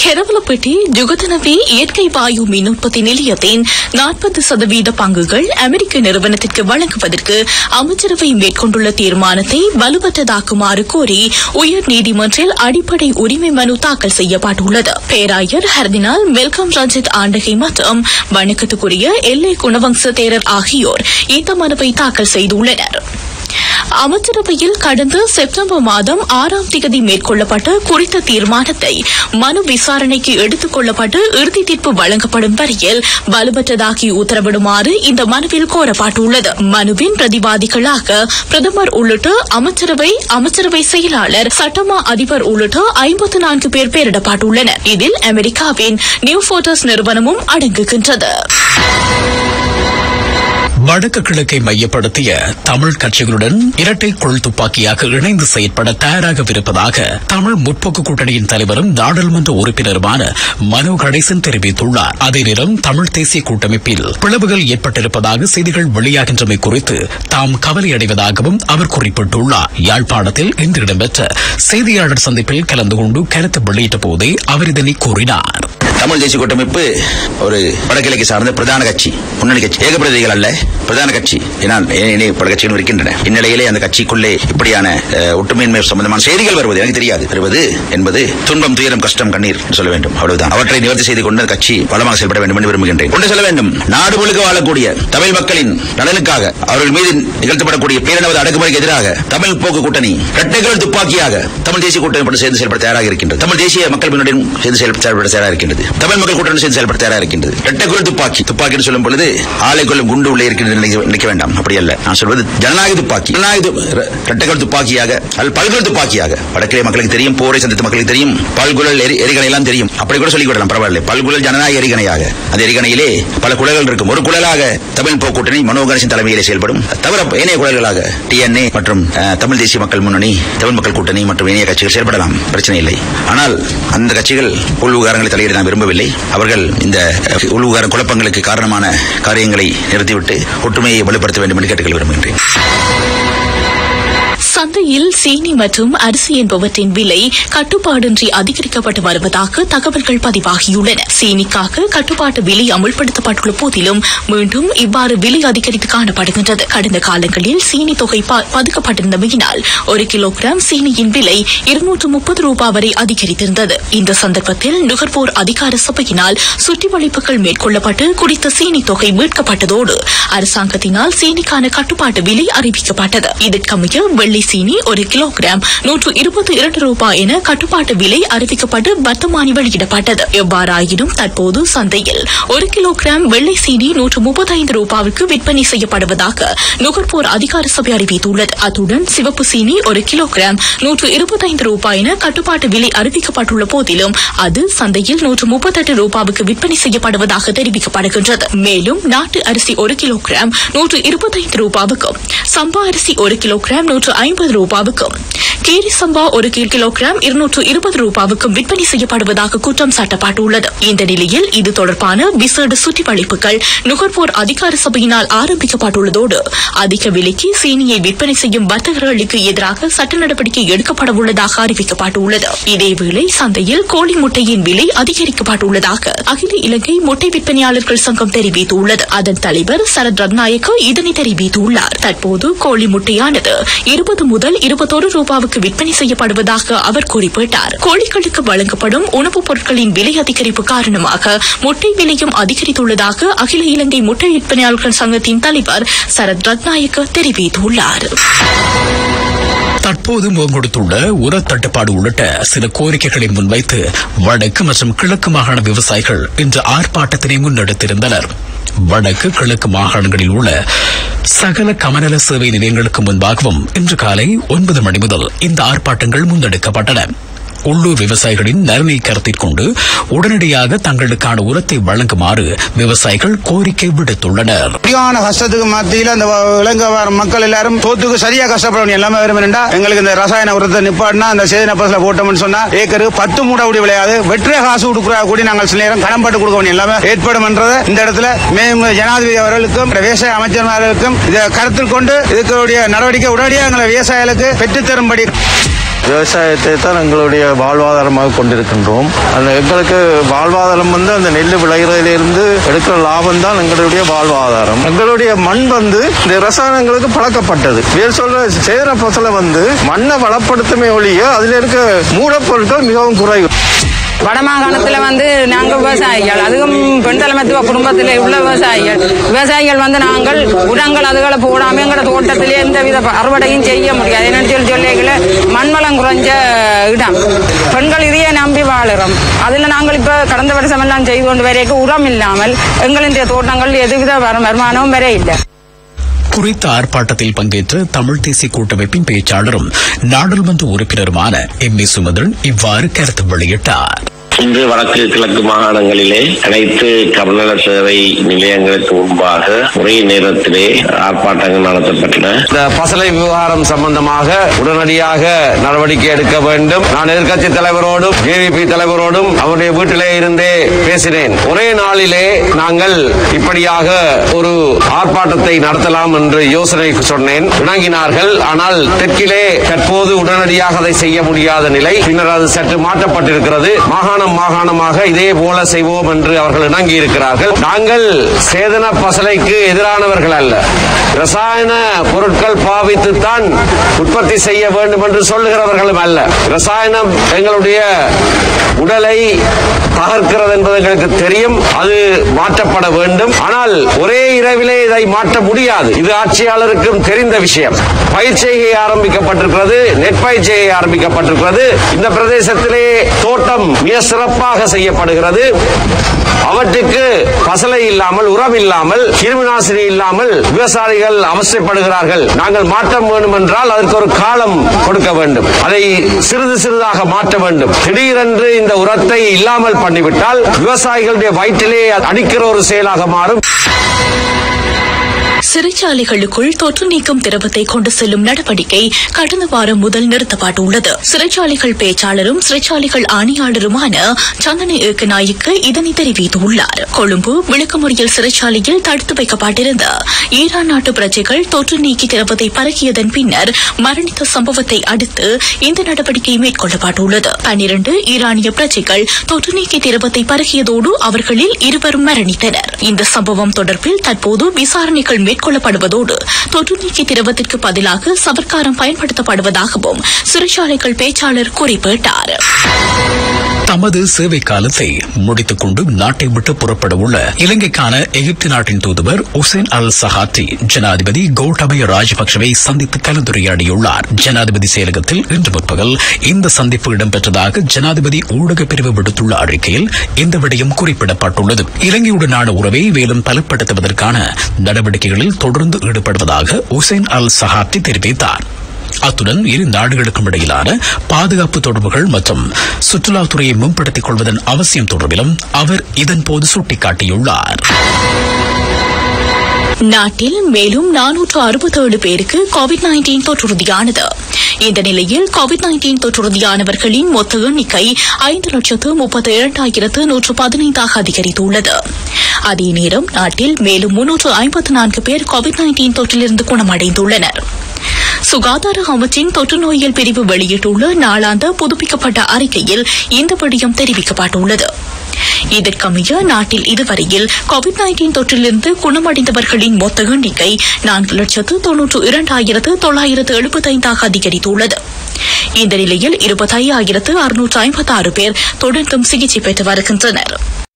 கெரவலப்பட்டி ஜுகதனவி இயற்கை வாயு மின் உற்பத்தி நிலையத்தின் நாற்பது சதவீத பங்குகள் அமெரிக்க நிறுவனத்திற்கு வழங்குவதற்கு அமைச்சரவை மேற்கொண்டுள்ள தீர்மானத்தை வலுவற்றதாக்குமாறு கோரி உயர் நீதிமன்றில் அடிப்படை உரிமை மனு தாக்கல் செய்யப்பட்டுள்ளது பேராயர் ஹர்தினால் மெல்கம் ரஞ்சித் ஆண்டகை மற்றும் வணக்கத்துக்குரிய எல்லை குணவம்ச தேரர் ஆகியோர் இந்த மனுவை தாக்கல் செய்துள்ளனர் அமைச்சரவையில் கடந்த செப்டம்பர் மாதம் ஆறாம் தேதி மேற்கொள்ளப்பட்ட குறித்த தீர்மானத்தை மனு விசாரணைக்கு எடுத்துக் கொள்ளப்பட்டு இறுதி தீர்ப்பு வழங்கப்படும் வரையில் வலுவற்றதாக்கி உத்தரவிடுமாறு இந்த மனுவில் கோரப்பட்டுள்ளது மனுவின் பிரதிவாதிகளாக பிரதமர் உள்ளிட்ட அமைச்சரவை அமைச்சரவை செயலாளர் சட்டமா அதிபர் உள்ளிட்ட ஐம்பத்து நான்கு பேர் பெயரிடப்பட்டுள்ளனர் இதில் அமெரிக்காவின் நியூ போர்டஸ் நிறுவனமும் அடங்குகின்றது வடக்கு கிழக்கை மையப்படுத்திய தமிழ் கட்சிகளுடன் இரட்டை குழல் துப்பாக்கியாக இணைந்து செயற்பட தயாராகவிருப்பதாக தமிழ் முற்போக்கு கூட்டணியின் தலைவரும் நாடாளுமன்ற உறுப்பினருமான மனோ கணேசன் தெரிவித்துள்ளார் அதே நேரம் தமிழ் தேசிய கூட்டமைப்பில் பிளவுகள் ஏற்பட்டிருப்பதாக செய்திகள் வெளியாகின்றமை குறித்து தாம் கவலையடைவதாகவும் அவர் குறிப்பிட்டுள்ளார் யாழ்ப்பாணத்தில் இன்று இடம்பெற்ற செய்தியாளர் சந்திப்பில் கலந்து கொண்டு கருத்து வெளியிட்ட போதே அவர் இதனை கூறினார் தமிழ் தேசிய கூட்டமைப்பு ஒரு வடகிழக்கு சார்ந்த பிரதான கட்சி முன்னணி கட்சி ஏகப்பிரதிகள் அல்ல பிரதான கட்சி ஏனால் ஏனைய பல கட்சிகளும் இருக்கின்றன இந்நிலையிலே அந்த கட்சிக்குள்ளே இப்படியான அஹ், ஒற்றுமையின்மை சம்பந்தமான செய்திகள் வருவது எனக்கு தெரியாது வருவது என்பது துன்பம் துயரம் கஷ்டம் கண்ணீர் என்று சொல்ல வேண்டும் அவ்வளவுதான் அவற்றை நிவர்த்தி செய்து கொண்டு அந்த கட்சி பலமாக செயல்பட வேண்டும் என்று விரும்புகின்றேன் கொண்டு செல்ல வேண்டும் நாடு முழுக்க வாழக்கூடிய தமிழ் மக்களின் நலனுக்காக அவர்கள் மீது நிகழ்த்தப்படக்கூடிய பேரினவது அடக்குமுறைக்கு எதிராக தமிழ் போக்கு கூட்டணி இரட்டைகள் துப்பாக்கியாக தமிழ் தேசிய கூட்டணி சேர்ந்து செயல்பட தயாராக இருக்கின்றது தமிழ் தேசிய மக்கள் முன்னணியும் சேர்ந்து செயல்பட செயல்பட தயாராக இருக்கின்றது தமிழ் மக்கள் கூட்டணி சேர்ந்து செயல்பட தயாராக இருக்கின்றது இரட்டைக்குள் துப்பாக்கி துப்பாக்கி என்று சொல்லும் பொழுது ஆலை கொள்ளும் குண்டு உள்ளே இருக்கின்றது நினைக்க நினைக்க வேண்டாம் அப்படி அல்ல நான் சொல்வது ஜனநாயக துப்பாக்கி ஜனநாயக து- ர- இரட்டைக்குள் துப்பாக்கியாக அல்லது பல்குழல் துப்பாக்கியாக வடக்கிலே மக்களுக்கு தெரியும் போரை சந்தித்த மக்களுக்கு தெரியும் பல்குழல் எரி எரிகணை எல்லாம் தெரியும் அப்படி கூட சொல்லிக் விடலாம் பரவாயில்லை பல்குழல் ஜனநாயக எரிகணையாக அந்த எரிகணையிலே பல குழல்கள் இருக்கும் ஒரு குழலாக தமிழ் போக்கூட்டணி மனோ கணேசன் தலைமையிலே செயல்படும் தவிர ஏனைய குழல்களாக டிஎன்ஏ மற்றும் அஹ், தமிழ் தேசிய மக்கள் முன்னணி தமிழ் மக்கள் கூட்டணி மற்றும் இணைய கட்சிகள் செயல்படலாம் பிரச்சனை இல்லை ஆனால் அந்த கட்சிகள் உள் விவகாரங்களை தலையிட நான் விரும்பவில்லை அவர்கள் இந்த அஹ், உள் விவகார குழப்பங்களுக்கு காரணமான காரியங்களை நிறுத்திவிட்டு ஒற்றுமையை வலுப்படுத்த வேண்டும் என்று கேட்டுக்கொள்ள விரும்புகின்றேன் சந்தையில் சீனி மற்றும் அரிசி என்பவற்றின் விலை கட்டுப்பாடின்றி அதிகரிக்கப்பட்டு வருவதாக தகவல்கள் பதிவாகியுள்ளன சீனிக்காக கட்டுப்பாட்டு விலை அமுல்படுத்தப்பட்டுள்ள போதிலும் மீண்டும் இவ்வாறு விலை அதிகரித்து காணப்படுகின்றது கடந்த காலங்களில் சீனி தொகை ப- பதுக்கப்பட்டிருந்தமையினால் ஒரு கிலோகிராம் சீனியின் விலை இருநூற்று முப்பது ரூபாய் வரை அதிகரித்திருந்தது இந்த சந்தர்ப்பத்தில் நுகர்வோர் அதிகார சபையினால் சுற்றிவளைப்புகள் மேற்கொள்ளப்பட்டு குறித்த சீனி தொகை மீட்கப்பட்டதோடு அரசாங்கத்தினால் சீனிக்கான கட்டுப்பாட்டு விலை அறிவிக்கப்பட்டது இதற்கமைய வெள்ளை சீனி ஒரு கிலோகிராம் நூற்று இருபத்தி இரண்டு ரூபாய் என கட்டுப்பாட்டு விலை அறிவிக்கப்பட்டு வர்த்தமானி வெளியிடப்பட்டது எவ்வாறாயினும் தற்போது சந்தையில் ஒரு கிலோகிராம் வெள்ளை சீனி நூற்று முப்பத்தைந்து ரூபாய்க்கு விற்பனை செய்யப்படுவதாக நுகர்வோர் அதிகார சபை அறிவித்துள்ளது அத்துடன் சிவப்பு சீனி ஒரு கிலோகிராம் நூற்று இருபத்தைந்து ரூபாய் என கட்டுப்பாட்டு விலை அறிவிக்கப்பட்டுள்ள போதிலும் அது சந்தையில் நூற்று முப்பத்தெட்டு ரூபாவுக்கு விற்பனை செய்யப்படுவதாக தெரிவிக்கப்படுகின்றது மேலும் நாட்டு அரிசி ஒரு கிலோகிராம் நூற்று இருபத்தைந்து ரூபாவுக்கும் சம்பா அரிசி ஒரு கிலோகிராம் நூற்று ஐம்பது ரூபாவுக்கும் கீரி சம்பா ஒரு கி- கிலோகிராம் இருநூற்று இருபது ரூபாவுக்கும் விற்பனை செய்யப்படுவதாக குற்றம் சாட்டப்பட்டுள்ளது இந்த நிலையில் இது தொடர்பான விசேட சுற்றிவளைப்புகள் நுகர்வோர் அதிகார சபையினால் ஆரம்பிக்கப்பட்டுள்ளதோடு அதிக விலைக்கு சீனியை விற்பனை செய்யும் வர்த்தகர்களுக்கு எதிராக சட்ட நடவடிக்கை எடுக்கப்பட உள்ளதாக அறிவிக்கப்பட்டுள்ளது இதேவேளை சந்தையில் கோழி முட்டையின் விலை அதிகரிக்கப்பட்டுள்ளதாக அகில இலங்கை முட்டை விற்பனையாளர்கள் சங்கம் தெரிவித்துள்ளது அதன் தலைவர் சரத் ரத்நாயக்க இதனை தெரிவித்துள்ளார் தற்போது கோழி முட்டையானது இருபது முதல் இருபத்தொரு ரூபாவுக்கு விற்பனை செய்யப்படுவதாக அவர் குறிப்பிட்டார் கோழிகளுக்கு வழங்கப்படும் உணவுப் பொருட்களின் விலை அதிகரிப்பு காரணமாக முட்டை விலையும் அதிகரித்துள்ளதாக அகில இலங்கை முட்டை விற்பனையாளர்கள் சங்கத்தின் தலைவர் சரத் ரத்நாயக்க தெரிவித்துள்ளார் தற்போது முகங்கொடுத்துள்ள உர தட்டுப்பாடு உள்ளிட்ட சில கோரிக்கைகளை முன்வைத்து வடக்கு மற்றும் கிழக்கு மாகாண விவசாயிகள் இன்று ஆர்ப்பாட்டத்தினை முன்னெடுத்திருந்தனர் வடக்கு கிழக்கு மாகாணங்களில் உள்ள சகல கமநல சேவை நிலையங்களுக்கு முன்பாகவும் இன்று காலை ஒன்பது மணி முதல் இந்த ஆர்ப்பாட்டங்கள் முன்னெடுக்கப்பட்டன உள்ளூர் விவசாயிகளின் நலனை கருத்தில் கொண்டு உடனடியாக தங்களுக்கான உரத்தை வழங்குமாறு விவசாயிகள் கோரிக்கை விடுத்துள்ளனர் சரியான கஷ்டத்துக்கு மத்தியில அந்த இலங்கை வார மக்கள் எல்லாரும் சோத்துக்கு சரியா கஷ்டப்படணும் எல்லாமே விரும்பினா எங்களுக்கு இந்த ரசாயன உரத்தை நிப்பாட்டினா அந்த சேதன பஸ்ல போட்டோம்னு சொன்னா ஏக்கரு பத்து மூட அப்படி விளையாது வெற்ற காசு கொடுக்குறா கூடி நாங்கள் சில நேரம் கடன் பட்டு கொடுக்க வேண்டிய எல்லாமே ஏற்படும் என்றதை இந்த இடத்துல மேலும் ஜனாதிபதி அவர்களுக்கும் விவசாய அமைச்சர்களுக்கும் இதை கருத்தில் கொண்டு இதுக்குடைய நடவடிக்கை உடனடியாக எங்களை விவசாயிகளுக்கு பெற்றுத்தரும்படி விவசாயத்தை தான் எங்களுடைய வாழ்வாதாரமாக கொண்டிருக்கின்றோம் அந்த எங்களுக்கு வாழ்வாதாரம் வந்து அந்த நெல் விளைகிறதிலிருந்து எடுக்கிற லாபம் தான் எங்களுடைய வாழ்வாதாரம் எங்களுடைய மண் வந்து இந்த ரசாயனங்களுக்கு பழக்கப்பட்டது வேறு சொல்ற சேர பசலை வந்து மண்ணை வளப்படுத்துமே ஒழிய அதில் இருக்க மூலப்பொருட்கள் மிகவும் குறைவு வடமாகாணத்தில் வந்து நாங்கள் விவசாயிகள் அதுவும் பெண் தலைமைத்துவ குடும்பத்தில் உள்ள விவசாயிகள் விவசாயிகள் வந்து நாங்கள் உரங்கள் அதுகளை போடாமல் எங்களோட தோட்டத்திலே எந்த வித அறுவடையும் செய்ய முடியாது என்னன்னு சொல்லி சொல்லிக்கல மண்வளம் குறைஞ்ச இடம் பெண்கள் இதையே நம்பி வாழுறோம் அதில் நாங்கள் இப்போ கடந்த வருஷம் எல்லாம் செய்து கொண்டு வரைக்கும் உரம் இல்லாமல் எங்களுடைய தோட்டங்கள் எதுவித வரும் வருமானமும் வர இல்லை குறித்த ஆர்ப்பாட்டத்தில் பங்கேற்ற தமிழ் தேசிய கூட்டமைப்பின் பேச்சாளரும் நாடாளுமன்ற உறுப்பினருமான எம் ஏ சுமந்திரன் இவ்வாறு கருத்து வெளியிட்டார் இன்று வடக்கு கிழக்கு மாகாணங்களிலே அனைத்து கமநல சேவை நிலையங்களுக்கு முன்பாக ஒரே நேரத்திலே ஆர்ப்பாட்டங்கள் நடத்தப்பட்டன இந்த பசலை விவகாரம் சம்பந்தமாக உடனடியாக நடவடிக்கை எடுக்க வேண்டும் நான் எதிர்க்கட்சி தலைவரோடும் ஜேவிபி தலைவரோடும் அவருடைய வீட்டிலே இருந்தே பேசினேன் ஒரே நாளிலே நாங்கள் இப்படியாக ஒரு ஆர்ப்பாட்டத்தை நடத்தலாம் என்று யோசனை சொன்னேன் இணங்கினார்கள் ஆனால் தெற்கிலே தற்போது உடனடியாக அதை செய்ய முடியாத நிலை பின்னர் அது சற்று மாற்றப்பட்டிருக்கிறது மாகாணம் மாகாணமாக இதே போல செய்வோம் என்று அவர்கள் இணங்கி இருக்கிறார்கள் நாங்கள் சேதன பசலைக்கு எதிரானவர்கள் அல்ல ரசாயன பொருட்கள் பாவித்துத்தான் உற்பத்தி செய்ய வேண்டும் என்று சொல்லுகிறவர்களும் அல்ல ரசாயனம் எங்களுடைய உடலை தகர்க்கிறது என்பது எங்களுக்கு தெரியும் அது மாற்றப்பட வேண்டும் ஆனால் ஒரே இரவிலே இதை மாற்ற முடியாது இது ஆட்சியாளருக்கும் தெரிந்த விஷயம் பயிர் செய்கை ஆரம்பிக்கப்பட்டிருக்கிறது நெற்பயிர் செய்கை ஆரம்பிக்கப்பட்டிருக்கிறது இந்த பிரதேசத்திலே தோட்டம் மிக சிறப்பாக செய்யப்படுகிறது அவற்றுக்கு பசலை இல்லாமல் உரம் இல்லாமல் கிருமிநாசினி இல்லாமல் விவசாயிகள் அவசியப்படுகிறார்கள் நாங்கள் மாற்றம் வேண்டும் என்றால் அதற்கு ஒரு காலம் கொடுக்க வேண்டும் அதை சிறிது சிறிதாக மாற்ற வேண்டும் திடீரென்று இந்த உரத்தை இல்லாமல் பண்ணிவிட்டால் விவசாயிகளுடைய வயிற்றிலே அடிக்கிற ஒரு செயலாக மாறும் சிறைச்சாலைகளுக்குள் தொற்று நீக்கும் திரவத்தை கொண்டு செல்லும் நடவடிக்கை கடந்த வாரம் முதல் நிறுத்தப்பட்டுள்ளது சிறைச்சாலைகள் பேச்சாளரும் சிறைச்சாலைகள் ஆணையாளருமான சந்தன ஏக்கநாயக்கு இதனை தெரிவித்துள்ளார் கொழும்பு விளக்கமுறையில் சிறைச்சாலையில் தடுத்து வைக்கப்பட்டிருந்த ஈரான் நாட்டு பிரஜைகள் தொற்று நீக்கி திரவத்தை பரக்கியதன் பின்னர் மரணித்த சம்பவத்தை அடுத்து இந்த நடவடிக்கை மேற்கொள்ளப்பட்டுள்ளது பன்னிரண்டு ஈரானிய பிரஜைகள் தொற்று நீக்கி திரவத்தை பரக்கியதோடு அவர்களில் இருவரும் மரணித்தனர் இந்த சம்பவம் தொடர்பில் தற்போது விசாரணைகள் மேற்கொள்ளப்படுவதோடு தொற்று நீக்கி திரவத்திற்கு பதிலாக சபர்க்காரம் பயன்படுத்தப்படுவதாகவும் சிறைச்சாலைகள் பேச்சாளர் குறிப்பிட்டார் தமது சேவை காலத்தை முடித்துக் கொண்டு நாட்டை விட்டு புறப்பட உள்ள இலங்கைக்கான எகிப்து நாட்டின் தூதுவர் உசேன் அல் சஹாத்தி ஜனாதிபதி கோட்டபய ராஜபக்சவை சந்தித்து கலந்துரையாடியுள்ளார் ஜனாதிபதி செயலகத்தில் இன்று முற்பகல் இந்த சந்திப்பு இடம்பெற்றதாக ஜனாதிபதி ஊடக பிரிவு விடுத்துள்ள அறிக்கையில் இந்த விடயம் குறிப்பிடப்பட்டுள்ளது இலங்கையுடனான உறவை மேலும் பலப்படுத்துவதற்கான நடவடிக்கைகளில் தொடர்ந்து ஈடுபடுவதாக உசேன் அல் சஹாத்தி தெரிவித்தார் அத்துடன் இரு நாடுகளுக்கும் இடையிலான பாதுகாப்பு தொடர்புகள் மற்றும் சுற்றுலாத்துறையை மேம்படுத்திக் கொள்வதன் அவசியம் தொடர்பிலும் அவர் இதன்போது சுட்டிக்காட்டியுள்ளார் நாட்டில் மேலும் நானூற்று அறுபத்தேழு பேருக்கு கோவிட் நைன்டீன் தொற்றுறுதியானது இந்த நிலையில் கோவிட் நைன்டீன் தொற்றுறுதியானவர்களின் மொத்த எண்ணிக்கை ஐந்து லட்சத்து முப்பத்தி இரண்டாயிரத்து நூற்று பதினைந்தாக அதிகரித்துள்ளது அதே நேரம் நாட்டில் மேலும் முன்னூற்று ஐம்பத்து நான்கு பேர் கோவிட் நைன்டீன் தொற்றிலிருந்து குணமடைந்துள்ளனர் சுகாதார அமைச்சின் தொற்று நோயியல் பிரிவு வெளியிட்டுள்ள நாளாந்த புதுப்பிக்கப்பட்ட அறிக்கையில் இந்த விடயம் தெரிவிக்கப்பட்டுள்ளது இதற்கமைய நாட்டில் இதுவரையில் கோவிட் நைன்டீன் தொற்றிலிருந்து குணமடைந்தவர்களின் மொத்த எண்ணிக்கை நான்கு லட்சத்து தொன்னூற்று இரண்டாயிரத்து தொள்ளாயிரத்து எழுபத்தைந்தாக அதிகரித்துள்ளது இந்த நிலையில் இருபத்தையாயிரத்து அறுநூற்று ஐம்பத்தாறு பேர் தொடர்ந்தும் சிகிச்சை பெற்று வருகின்றனர்